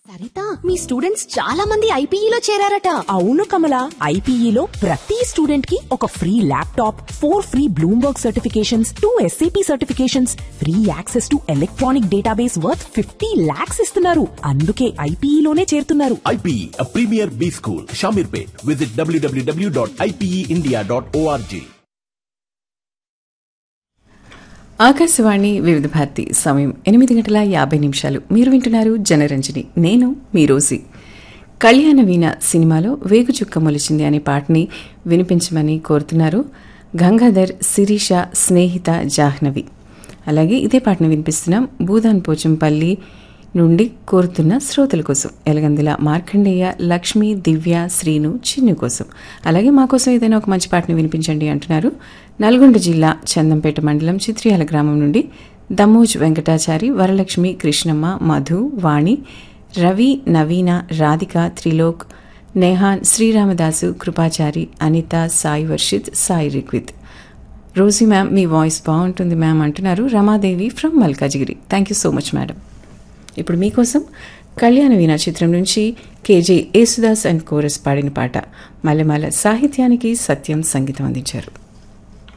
సరిత మీ students చాలా మంది ఐపీఈలో చేరారట అవును కమల ఐపీఈలో ప్రతి స్టూడెంట్ కి ఒక free laptop four free Bloomberg certifications two SAP certifications free access to electronic database worth fifty lakhs ఇస్తున్నారు అందుకే ఐపీఈలోనే చేరుతున్నారు IPE, a premier B school, Shamirpet. Visit www.ipeindia.org. Akashvani వివిధ భారతి సమయం ఎనిమిది గంటల యాభై నిమిషాలు మీరు వింటున్నారు జనరంజని నేను మీ రోజీ కళ్యాణ వీణ సినిమాలో వేగుచుక్క మొలిచింది అనే పాటని వినిపించమని కోరుతున్నారు గంగాధర్ శిరీష స్నేహిత జాహ్నవి అలాగే ఇదే పాటను వినిపిస్తున్నాం భూదాన్ పోచంపల్లి నుండి కోరుతున్న శ్రోతల కోసం ఎలగందుల మార్కండేయ లక్ష్మి దివ్య శ్రీను చిన్ను కోసం అలాగే మా కోసం ఏదైనా ఒక మంచి పాటను వినిపించండి అంటున్నారు నల్గొండ జిల్లా చందంపేట మండలం చిత్రియాల గ్రామం నుండి దమ్మోజ్ వెంకటాచారి వరలక్ష్మి కృష్ణమ్మ మధు వాణి రవి నవీన రాధిక త్రిలోక్ నేహాన్ శ్రీరామదాసు కృపాచారి అనిత సాయి వర్షిత్ సాయి రిక్విత్ రోజీ మ్యామ్ మీ వాయిస్ బాగుంటుంది మ్యామ్ అంటున్నారు Ramadevi from Malkajgiri thank you so much madam ఇప్పుడు మీకోసం కళ్యాణ వీణ చిత్రం నుంచి కేజే యేసుదాస్ అండ్ కోరస్ పాడిన పాట మల్లెమాల సాహిత్యానికి సత్యం సంగీతం అందించారు